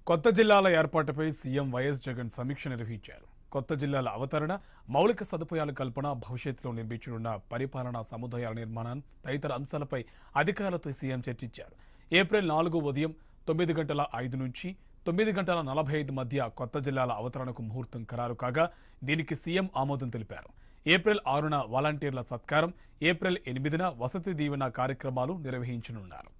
కొత్త జిల్లాల ఏర్పాటుపై సీఎం వైఎస్ జగన్ సమీక్ష నిర్వహించారు కొత్త జిల్లాల అవతరణ మౌలిక సదుపాయాల కల్పన భవిష్యత్తులో నిర్మించనున్న పరిపాలనా సముదాయాల నిర్మాణం తదితర అంశాలపై అధికారులతో సీఎం చర్చించారు ఏప్రిల్ నాలుగు ఉదయం తొమ్మిది గంటల ఐదు నుంచి తొమ్మిది గంటల నలభై ఐదు మధ్య కొత్త జిల్లాల అవతరణకు ముహూర్తం ఖరారు కాగా దీనికి సీఎం ఆమోదం తెలిపారు ఏప్రిల్ ఆరున వాలంటీర్ల సత్కారం ఏప్రిల్ ఎనిమిదిన వసతి దీవెన కార్యక్రమాలు నిర్వహించనున్నారు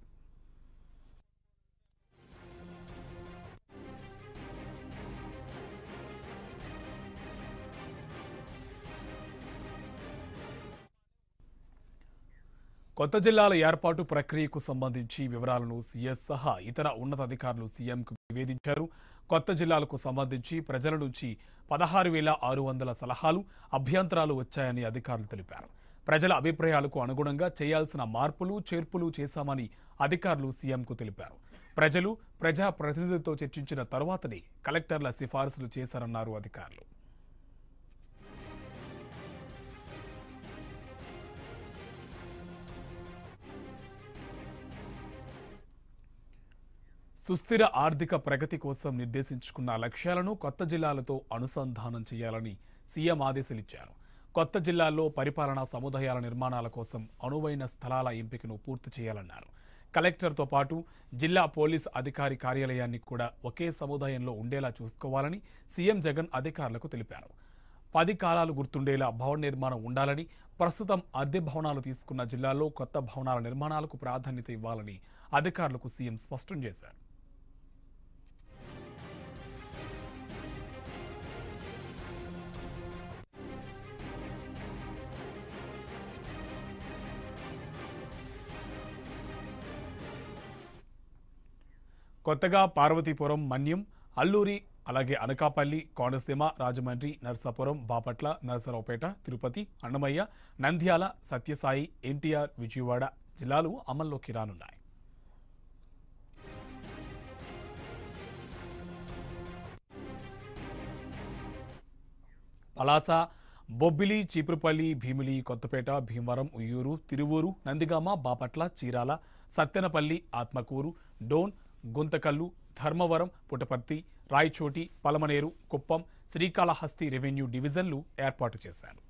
కొత్త జిల్లాల ఏర్పాటు ప్రక్రియకు సంబంధించి వివరాలను సీఎస్ సహా ఇతర ఉన్నతాధికారులు సీఎంకు నివేదించారు కొత్త జిల్లాలకు సంబంధించి ప్రజల నుంచి పదహారు వేల ఆరు వందల సలహాలు అభ్యంతరాలు వచ్చాయని అధికారులు తెలిపారు ప్రజల అభిప్రాయాలకు అనుగుణంగా చేయాల్సిన మార్పులు చేర్పులు చేశామని అధికారులు సీఎంకు తెలిపారు ప్రజలు ప్రజా ప్రతినిధులతో చర్చించిన తర్వాతనే కలెక్టర్ల సిఫారసులు చేశారన్నారు అధికారులు సుస్థిర ఆర్థిక ప్రగతి కోసం నిర్దేశించుకున్న లక్ష్యాలను కొత్త జిల్లాలతో అనుసంధానం చేయాలని సీఎం ఆదేశాలిచ్చారు కొత్త జిల్లాల్లో పరిపాలనా సముదాయాల నిర్మాణాల కోసం అనువైన స్థలాల ఎంపికను పూర్తి చేయాలన్నారు కలెక్టర్తో పాటు జిల్లా పోలీస్ అధికారి కార్యాలయాన్ని కూడా ఒకే సముదాయంలో ఉండేలా చూసుకోవాలని సీఎం జగన్ అధికారులకు తెలిపారు పది కాలాలు గుర్తుండేలా భవన నిర్మాణం ఉండాలని ప్రస్తుతం అద్దె భవనాలు తీసుకున్న జిల్లాల్లో కొత్త భవనాల నిర్మాణాలకు ప్రాధాన్యత ఇవ్వాలని అధికారులకు సీఎం స్పష్టం చేశారు కొత్తగా పార్వతీపురం మన్యం అల్లూరి అలాగే అనకాపల్లి కోనసీమ రాజమండ్రి నర్సాపురం బాపట్ల నరసరావుపేట తిరుపతి అన్నమయ్య నంద్యాల సత్యసాయి ఎన్టీఆర్ విజయవాడ జిల్లాలు అమల్లోకి రానున్నాయి పలాస బొబ్బిలి చీపురుపల్లి భీమిలి కొత్తపేట భీమవరం ఉయ్యూరు తిరువూరు నందిగామ బాపట్ల చీరాల సత్తెనపల్లి ఆత్మకూరు డోన్ గుంతకల్లు ధర్మవరం పుటపర్తి రాయచోటి పలమనేరు కుప్పం శ్రీకాళహస్తి రెవెన్యూ డివిజన్లు ఏర్పాటు చేశారు